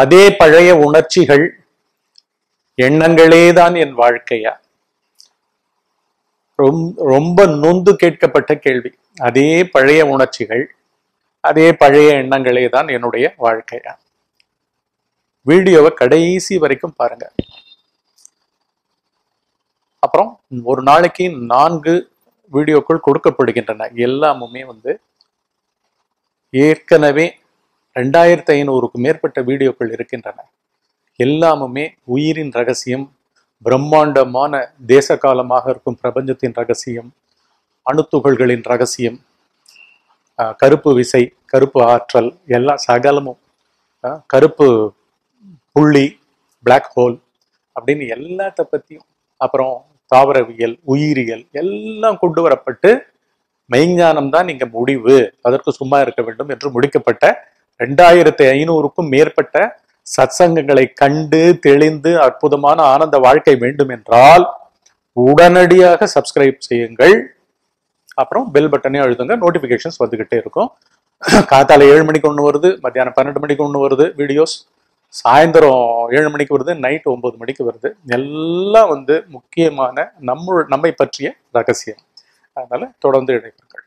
அதே பழைய உணர்ச்சிகள் எண்ணங்களே தான் என் வாழ்க்கையா ரொம்- ரொம்ப நொந்து கேட்கப்பட்ட கேள்வி அதே பழைய உணர்ச்சிகள் அதே பழைய எண்ணங்களே தான் என்னுடைய வாழ்க்கையா வீடியோவை கடைசி வரைக்கும் பாருங்க அப்புறம் ஒரு நாளைக்கு நான்கு வீடியோக்கள் கொடுக்கப்படுகின்றன எல்லாமுமே வந்து ஏற்கனவே ரெண்டாயிரத்தி ஐநூறுக்கும் மேற்பட்ட வீடியோக்கள் இருக்கின்றன எல்லாமுமே உயிரின் ரகசியம் பிரம்மாண்டமான தேச காலமாக இருக்கும் பிரபஞ்சத்தின் ரகசியம் அணுத்துகள்களின் ரகசியம் அஹ், கருப்பு விசை கருப்பு ஆற்றல் எல்லாம் சகலமும் அஹ், கருப்பு புள்ளி Black ஹோல் அப்படின்னு எல்லாத்த பத்தியும் அப்புறம் தாவரவியல் உயிரியல் எல்லாம் கொண்டு வரப்பட்டு மெய்ஞானம் தான் இங்க முடிவு அதற்கு சும்மா இருக்க வேண்டும் என்று முடிக்கப்பட்ட ரெண்டாயிரத்தி ஐநூறுக்கும் மேற்பட்ட சத்சங்கங்களை கண்டு தெளிந்து அற்புதமான ஆனந்த வாழ்க்கை வேண்டும் என்றால் உடனடியாக சப்ஸ்கிரைப் செய்யுங்கள் அப்புறம் பெல் பட்டனே அழுத்துங்க நோட்டிபிகேஷன்ஸ் வந்துகிட்டே இருக்கும் காத்தால ஏழு மணிக்கு ஒன்று வருது மத்தியானம் பன்னெண்டு மணிக்கு ஒன்று வருது வீடியோஸ் சாயந்தரம் ஏழு மணிக்கு வருது நைட் ஒன்பது மணிக்கு வருது எல்லாம் வந்து முக்கியமான நம்ம நம்மை பற்றிய ரகசியம் அதனால தொடர்ந்து இணைப்பீர்கள்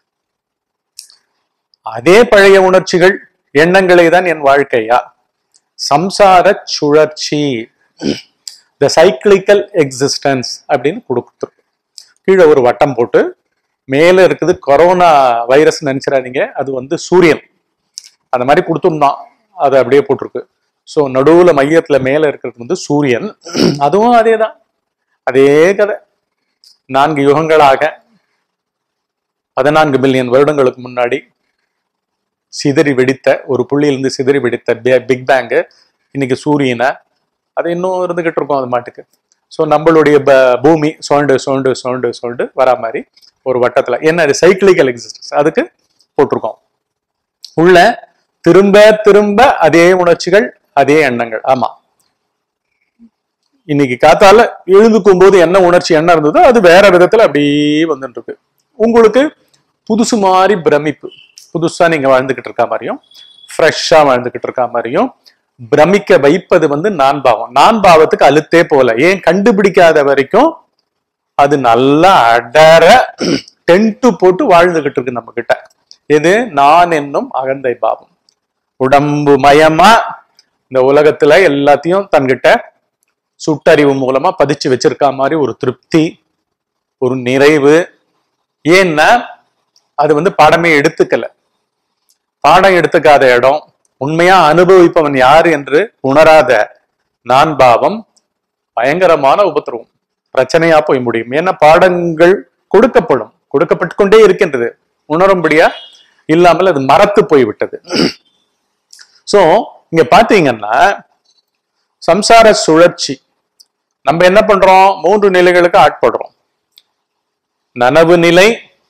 அதே பழைய உணர்ச்சிகள் எண்ணங்களே தான் என் வாழ்க்கையா சம்சார சுழற்சி த சைக்கிளிக்கல் எக்ஸிஸ்டன்ஸ் அப்படின்னு கொடுத்துருக்கு கீழே ஒரு வட்டம் போட்டு மேல இருக்குது கொரோனா வைரஸ் நினைச்சிடாதீங்க அது வந்து சூரியன் அந்த மாதிரி கொடுத்துருந்தான் அது அப்படியே போட்டிருக்கு ஸோ நடுவுல மையத்துல மேல இருக்கிறது வந்து சூரியன் அதுவும் அதே தான் அதே கதை நான்கு யுகங்களாக பதினான்கு பில்லியன் வருடங்களுக்கு முன்னாடி சிதறி வெடித்த ஒரு புள்ளியிலிருந்து சிதறி வெடித்த பிக் பேங்கு இன்னைக்கு சூரியனை அது இன்னும் இருந்துகிட்டு இருக்கும் அது மாட்டுக்கு ஸோ நம்மளுடைய ப- பூமி சோண்டு சோண்டு சோண்டு சோண்டு வரா மாதிரி ஒரு வட்டத்துல என்ன அது சைக்கிளிக்கல் எக்ஸிஸ்டன்ஸ் அதுக்கு போட்டிருக்கோம் உள்ள திரும்ப திரும்ப அதே உணர்ச்சிகள் அதே எண்ணங்கள் ஆமா இன்னைக்கு காத்தால எழுந்துக்கும் போது என்ன உணர்ச்சி என்ன இருந்ததோ அது வேற விதத்துல அப்படியே வந்துட்டு இருக்கு உங்களுக்கு புதுசு மாதிரி பிரமிப்பு புதுசா நீங்க வாழ்ந்துகிட்டு இருக்க மாதிரியும் ஃப்ரெஷ்ஷா வாழ்ந்துகிட்டு இருக்க மாதிரியும் பிரமிக்க வைப்பது வந்து நான் பாவம் நான் பாவத்துக்கு அழுத்தே போல ஏன் கண்டுபிடிக்காத வரைக்கும் அது நல்லா அடர டென்ட்டு போட்டு வாழ்ந்துகிட்டு இருக்கு நம்ம கிட்ட இது நான் என்னும் அகந்தை பாவம் உடம்பு மயமா இந்த உலகத்துல எல்லாத்தையும் தன்கிட்ட சுட்டறிவு மூலமா பதிச்சு வச்சிருக்க மாதிரி ஒரு திருப்தி ஒரு நிறைவு ஏன்னா அது வந்து பாடமே எடுத்துக்கல பாடம் எடுத்துக்காத இடம் உண்மையா அனுபவிப்பவன் யார் என்று உணராத நான் பாவம் பயங்கரமான உபத்திரவம் பிரச்சனையா போய் முடியும் ஏன்னா பாடங்கள் கொடுக்கப்படும் கொடுக்கப்பட்டு கொண்டே இருக்கின்றது உணரும்படியா இல்லாமல் அது மறத்து போய்விட்டது சோ இங்க பாத்தீங்கன்னா சம்சார சுழற்சி நம்ம என்ன பண்றோம் மூன்று நிலைகளுக்கு ஆட்படுறோம் நனவு நிலை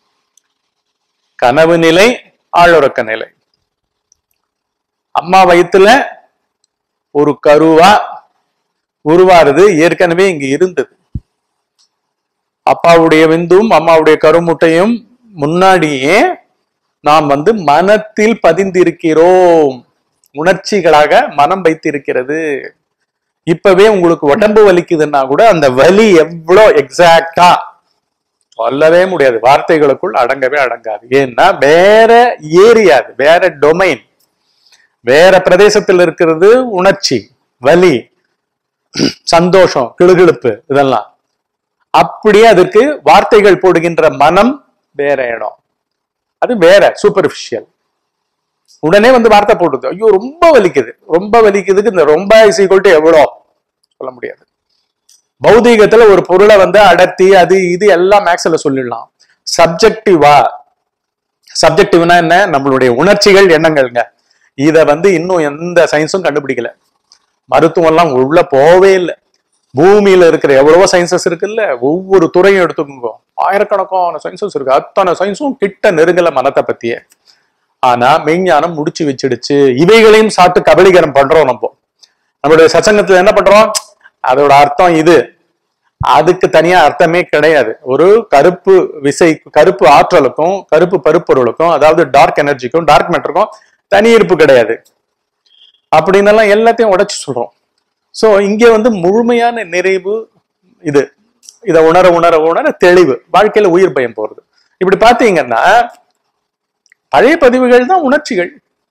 கனவு நிலை ஆளுறக்க நிலை அம்மா வயித்துல ஒரு கருவா உருவாருது ஏற்கனவே இங்க இருந்தது அப்பாவுடைய விந்தும் அம்மாவுடைய கருமுட்டையும் முன்னாடியே நாம் வந்து மனத்தில் பதிந்திருக்கிறோம் உணர்ச்சிகளாக மனம் வைத்திருக்கிறது இப்பவே உங்களுக்கு உடம்பு வலிக்குதுன்னா கூட அந்த வலி எவ்வளோ எக்ஸாக்டா சொல்லவே முடியாது வார்த்தைகளுக்குள் அடங்கவே அடங்காது ஏன்னா வேற ஏரியா அது வேற டொமைன் வேற பிரதேசத்தில் இருக்கிறது உணர்ச்சி வலி சந்தோஷம் கிளுகிழுப்பு இதெல்லாம் அப்படியே அதற்கு வார்த்தைகள் போடுகின்ற மனம் வேற இடம் அது வேற சூப்பர்ஃபிஷியல் உடனே வந்து வார்த்தை போட்டுது ஐயோ ரொம்ப வலிக்குது ரொம்ப வலிக்குதுக்கு இந்த ரொம்ப இஸ் ஈக்குவல் டு எவ்வளோ சொல்ல முடியாது பௌதீகத்துல ஒரு பொருளை வந்து அடர்த்தி அது இது எல்லாம் மேக்ஸ்ல சொல்லிடலாம் சப்ஜெக்டிவா சப்ஜெக்டிவ்னா என்ன நம்மளுடைய உணர்ச்சிகள் எண்ணங்கள்ங்க இத வந்து இன்னும் எந்த சயின்ஸும் கண்டுபிடிக்கல மருத்துவம் எல்லாம் உள்ள போவே இல்லை பூமியில இருக்கிற எவ்வளவோ சயின்சஸ் இருக்குல்ல ஒவ்வொரு துறையும் எடுத்துக்கோங்க ஆயிரக்கணக்கான சயின்சஸ் இருக்கு அத்தனை சயின்ஸும் கிட்ட நெருங்கல மனத்தை பத்தியே ஆனா மெய்ஞானம் முடிச்சு வச்சிடுச்சு இவைகளையும் சாப்பிட்டு கபலீகரம் பண்றோம் நம்ம நம்மளுடைய சச்சங்கத்துல என்ன பண்றோம் அதோட அர்த்தம் இது அதுக்கு தனியா அர்த்தமே கிடையாது ஒரு கருப்பு விசை கருப்பு ஆற்றலுக்கும் கருப்பு பருப்பொருளுக்கும் அதாவது டார்க் எனர்ஜிக்கும் டார்க் மேட்டருக்கும் தனி இருப்பு கிடையாது அப்படின்னு எல்லாம் எல்லாத்தையும் உடைச்சு சொல்றோம் சோ இங்க வந்து முழுமையான நிறைவு இது இத உணர உணர உணர தெளிவு வாழ்க்கையில உயிர் பயம் போறது இப்படி பாத்தீங்கன்னா பழைய பதிவுகள் தான் உணர்ச்சிகள்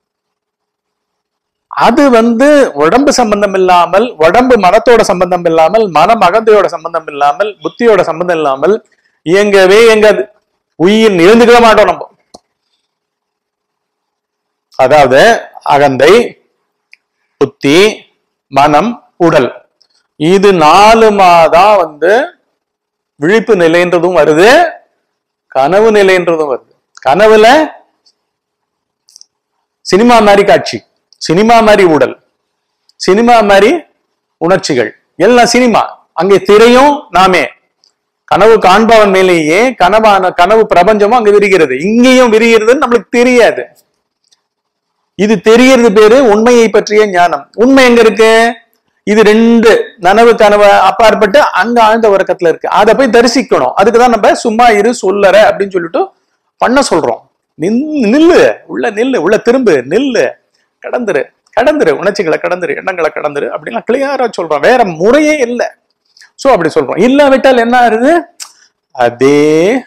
அது வந்து உடம்பு சம்பந்தம் இல்லாமல் உடம்பு மனத்தோட சம்பந்தம் இல்லாமல் மனம் அகந்தையோட சம்பந்தம் இல்லாமல் புத்தியோட சம்பந்தம் இல்லாமல் இயங்கவே எங்காது உயிர் எழுந்துக்கவே மாட்டோம் நம்ம அதாவது அகந்தை புத்தி மனம் உடல் இது நாலுமா தான் வந்து விழிப்பு நிலைன்றதும் வருது கனவு நிலைன்றதும் வருது கனவுல சினிமா மாதிரி காட்சி சினிமா மாதிரி உடல் சினிமா மாதிரி உணர்ச்சிகள் எல்லாம் சினிமா அங்கே திரையும் நாமே கனவு காண்பவன் மேலேயே கனவான கனவு பிரபஞ்சமும் அங்க விரிகிறது இங்கேயும் விரிகிறதுன்னு நம்மளுக்கு தெரியாது இது தெரியறது பேரு உண்மையை பற்றிய ஞானம் உண்மை எங்க இருக்கு இது ரெண்டு நனவு கனவு அப்பாற்பட்டு அங்க ஆழ்ந்த உறக்கத்துல இருக்கு அதை போய் தரிசிக்கணும் அதுக்குதான் நம்ம சும்மா இரு சொல்லற அப்படின்னு சொல்லிட்டு பண்ண சொல்றோம் நின்னு நில்லு உள்ள நில்லு உள்ள திரும்பு நில்லு கடந்துரு கடந்துரு உணர்ச்சிகளை கடந்துரு எண்ணங்களை கடந்துரு அப்படின்லாம் கிளியரா சொல்றோம் வேற முறையே இல்லை சோ அப்படி சொல்றோம் இல்லாவிட்டால் என்ன ஆகுது அதே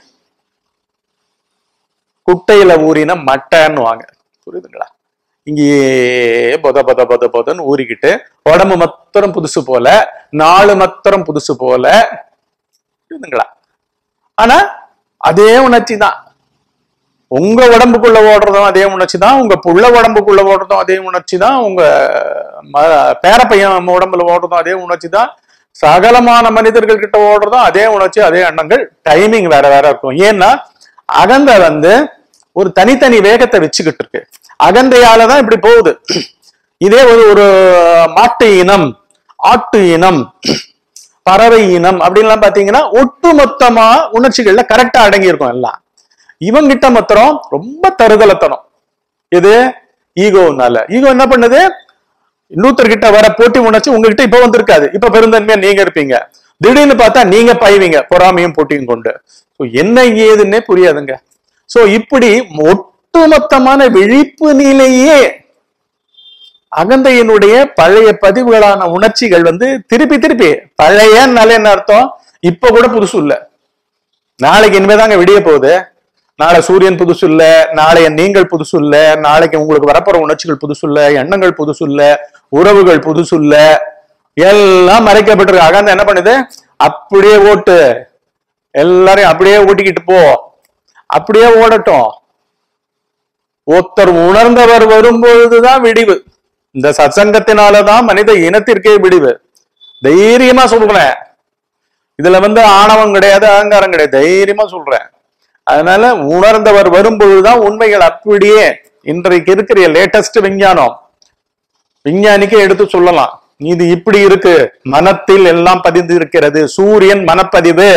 குட்டையில ஊறின மட்டைன்னு வாங்க புரியுதுங்களா இங்கேயே பொத பொத பொத பொதன்னு ஊறிக்கிட்டு உடம்பு மொத்தம் புதுசு போல நாலு மொத்தம் புதுசு போல புரியுதுங்களா ஆனா அதே உணர்ச்சி தான் உங்க உடம்புக்குள்ள ஓடுறதும் அதே உணர்ச்சி தான் உங்க புள்ள உடம்புக்குள்ள ஓடுறதும் அதே உணர்ச்சி தான் உங்க ம- பேரப்பையன் உடம்புல ஓடுறதும் அதே உணர்ச்சி தான் சகலமான மனிதர்கள் கிட்ட ஓடுறதும் அதே உணர்ச்சி அதே எண்ணங்கள் டைமிங் வேற வேற இருக்கும் ஏன்னா அகந்த வந்து ஒரு தனித்தனி வேகத்தை வச்சுக்கிட்டு இருக்கு அகந்தையால தான் இப்படி போகுது இதே ஒரு ஒரு மாட்டு இனம் ஆட்டு இனம் பறவை இனம் அப்படின்லாம் பாத்தீங்கன்னா ஒட்டுமொத்தமா உணர்ச்சிகள்ல கரெக்டா அடங்கி இருக்கும் எல்லாம் இவங்கிட்ட மாத்திரம் ரொம்ப தருதலத்தனம் இது ஈகோனால ஈகோ என்ன பண்ணுது இன்னொருத்தர்கிட்ட வர போட்டி உணர்ச்சி உங்ககிட்ட இப்ப வந்திருக்காது இப்ப பெருந்தன்மையா நீங்க இருப்பீங்க திடீர்னு பார்த்தா நீங்க பாய்வீங்க பொறாமையும் போட்டியும் கொண்டு So, என்ன ஏதுன்னே புரியாதுங்க சோ இப்படி ஒட்டுமொத்தமான விழிப்பு நிலையே அகந்தையினுடைய பழைய பதிவுகளான உணர்ச்சிகள் வந்து திருப்பி திருப்பி பழைய என்ன அர்த்தம் இப்ப கூட புதுசு இல்ல நாளைக்கு இனிமேதாங்க விடிய போகுது நாளை சூரியன் புதுசு இல்ல நாளைய நீங்கள் புதுசு இல்ல நாளைக்கு உங்களுக்கு வரப்போற உணர்ச்சிகள் புதுசு இல்ல எண்ணங்கள் புதுசு இல்ல உறவுகள் புதுசு இல்ல எல்லாம் மறைக்கப்பட்டிருக்கு அகந்த என்ன பண்ணுது அப்படியே ஓட்டு எல்லாரையும் அப்படியே ஓட்டிக்கிட்டு போ அப்படியே ஓடட்டும் ஒருத்தர் உணர்ந்தவர் வரும்பொழுதுதான் விடிவு இந்த சத்சங்கத்தினாலதான் மனித இனத்திற்கே விடிவு தைரியமா சொல்றேன் இதுல வந்து ஆணவம் கிடையாது அகங்காரம் கிடையாது தைரியமா சொல்றேன் அதனால உணர்ந்தவர் வரும்பொழுதுதான் உண்மைகள் அப்படியே இன்றைக்கு இருக்கிற லேட்டஸ்ட் விஞ்ஞானம் விஞ்ஞானிக்கு எடுத்து சொல்லலாம் இது இப்படி இருக்கு மனத்தில் எல்லாம் பதிந்து இருக்கிறது சூரியன் மனப்பதிவு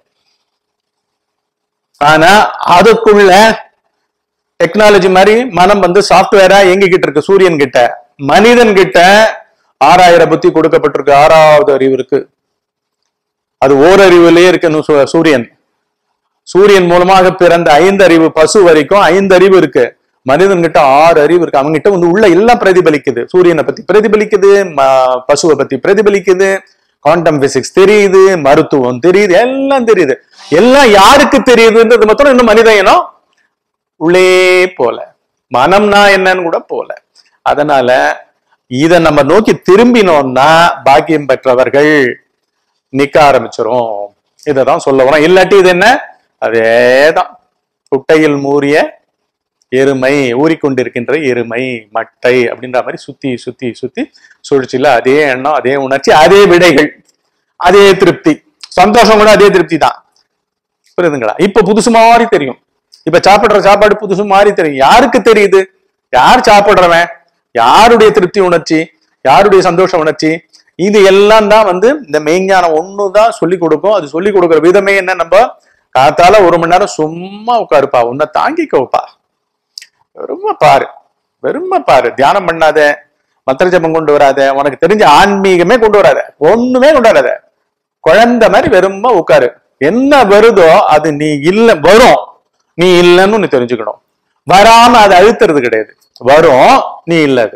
ஆனா அதுக்குள்ள டெக்னாலஜி மாதிரி மனம் வந்து சாஃப்ட்வேரா இயங்கிக்கிட்டு இருக்கு சூரியன் கிட்ட மனிதன் கிட்ட ஆறாயிரம் புத்தி கொடுக்கப்பட்டிருக்கு ஆறாவது அறிவு இருக்கு அது ஓரறிவுலயே இருக்கு நு- சூ- சூரியன் சூரியன் மூலமாக பிறந்த ஐந்து அறிவு பசு வரைக்கும் ஐந்து அறிவு இருக்கு மனிதன் கிட்ட ஆறு அறிவு இருக்கு அவங்க கிட்ட வந்து உள்ள எல்லாம் பிரதிபலிக்குது சூரியனை பத்தி பிரதிபலிக்குது ம- பசுவை பத்தி பிரதிபலிக்குது குவாண்டம் பிசிக்ஸ் தெரியுது மருத்துவம் தெரியுது எல்லாம் தெரியுது எல்லாம் யாருக்கு தெரியுதுன்றது மாத்திரம் இன்னும் மனித இனம் உள்ளே போல மனம்னா என்னன்னு கூட போல அதனால இத நம்ம நோக்கி திரும்பினோம்னா பாக்கியம் பெற்றவர்கள் நிக்க ஆரம்பிச்சிரும் இததான் சொல்ல வரோம் இல்லாட்டி இது என்ன அதேதான் குட்டையில் மூறிய எருமை ஊறிக்கொண்டிருக்கின்ற எருமை மட்டை அப்படின்ற மாதிரி சுத்தி சுத்தி சுத்தி சுழற்சியில அதே எண்ணம் அதே உணர்ச்சி அதே விடைகள் அதே திருப்தி சந்தோஷம் கூட அதே திருப்தி தான் புரியுதுங்களா இப்ப புதுசு மாதிரி தெரியும் இப்ப சாப்பிடுற சாப்பாடு புதுசு மாதிரி தெரியும் யாருக்கு தெரியுது யார் சாப்பிடுறவன் யாருடைய திருப்தி உணர்ச்சி யாருடைய சந்தோஷ உணர்ச்சி இது எல்லாம் தான் வந்து இந்த மெய்ஞானம் ஒண்ணுதான் சொல்லி கொடுக்கும் அது சொல்லி கொடுக்குற விதமே என்ன நம்ம காத்தால ஒரு மணி நேரம் சும்மா உட்காருப்பா உன்னை தாங்கிக்கோப்பா வெறும பாரு வெறும பாரு தியானம் பண்ணாத மந்திர ஜபம் கொண்டு வராத உனக்கு தெரிஞ்ச ஆன்மீகமே கொண்டு வராத ஒண்ணுமே கொண்டு வராத குழந்தை மாதிரி வெறும உட்காரு என்ன வருதோ அது நீ இல்ல வரும் நீ இல்லைன்னு நீ தெரிஞ்சுக்கணும் வராம அதை அழுத்துறது கிடையாது வரும் நீ இல்ல அது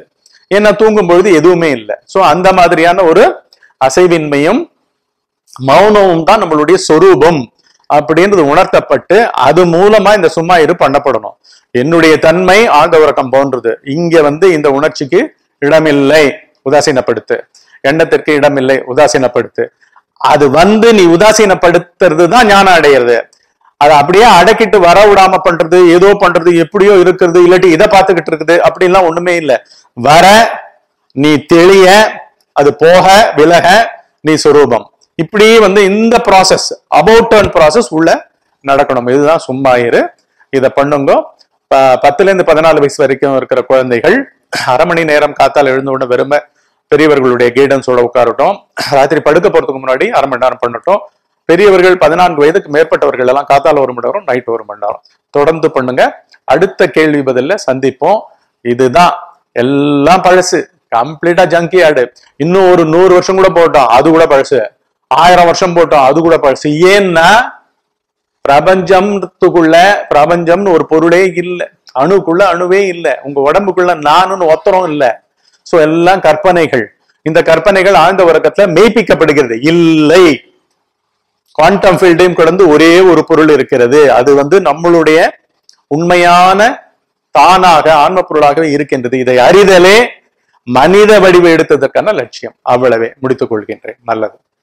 ஏன்னா தூங்கும் பொழுது எதுவுமே இல்லை சோ அந்த மாதிரியான ஒரு அசைவின்மையும் மௌனமும் தான் நம்மளுடைய சொரூபம் அப்படின்றது உணர்த்தப்பட்டு அது மூலமா இந்த சும்மா இரு பண்ணப்படணும் என்னுடைய தன்மை ஆழ்ந்த உறக்கம் போன்றது இங்க வந்து இந்த உணர்ச்சிக்கு இடமில்லை உதாசீனப்படுத்து எண்ணத்திற்கு இடமில்லை உதாசீனப்படுத்து அது வந்து நீ உதாசீனப்படுத்துறது தான் ஞானம் அடையிறது அதை அப்படியே அடக்கிட்டு வர விடாம பண்றது ஏதோ பண்றது எப்படியோ இருக்கிறது இல்லாட்டி இதை பார்த்துக்கிட்டு இருக்குது அப்படின்லாம் ஒண்ணுமே இல்லை வர நீ தெளிய அது போக விலக நீ சுரூபம் இப்படி வந்து இந்த ப்ராசஸ் அபவுட் டர்ன் ப்ராசஸ் உள்ள நடக்கணும் இதுதான் சும்மா இரு இதை பண்ணுங்க ப- பத்துல இருந்து பதினாலு வயசு வரைக்கும் இருக்கிற குழந்தைகள் அரை மணி நேரம் காத்தால் எழுந்த உடனே வெறும பெரியவர்களுடைய கைடன்ஸோட உட்காரட்டும் ராத்திரி படுக்க போறதுக்கு முன்னாடி அரை மணி நேரம் பண்ணட்டும் பெரியவர்கள் பதினான்கு வயதுக்கு மேற்பட்டவர்கள் எல்லாம் காத்தால ஒரு மணி நேரம் நைட் ஒரு மணி நேரம் தொடர்ந்து பண்ணுங்க அடுத்த கேள்வி பதில்ல சந்திப்போம் இதுதான் எல்லாம் பழசு கம்ப்ளீட்டா ஜங்கி ஆடு இன்னும் ஒரு நூறு வருஷம் கூட போட்டோம் அது கூட பழசு ஆயிரம் வருஷம் போட்டோம் அது கூட பழசு ஏன்னா பிரபஞ்சம்த்துக்குள்ள பிரபஞ்சம்னு ஒரு பொருளே இல்ல அணுக்குள்ள அணுவே இல்ல உங்க உடம்புக்குள்ள நானுன்னு ஒத்தரம் இல்ல சோ எல்லாம் கற்பனைகள் இந்த கற்பனைகள் ஆழ்ந்த உறக்கத்துல மெய்ப்பிக்கப்படுகிறது இல்லை குவாண்டம் ஃபீல்டையும் கடந்து ஒரே ஒரு பொருள் இருக்கிறது அது வந்து நம்மளுடைய உண்மையான தானாக ஆன்ம பொருளாகவே இருக்கின்றது இதை அறிதலே மனித வடிவு எடுத்ததற்கான லட்சியம் அவ்வளவே முடித்துக் கொள்கின்றேன் நல்லது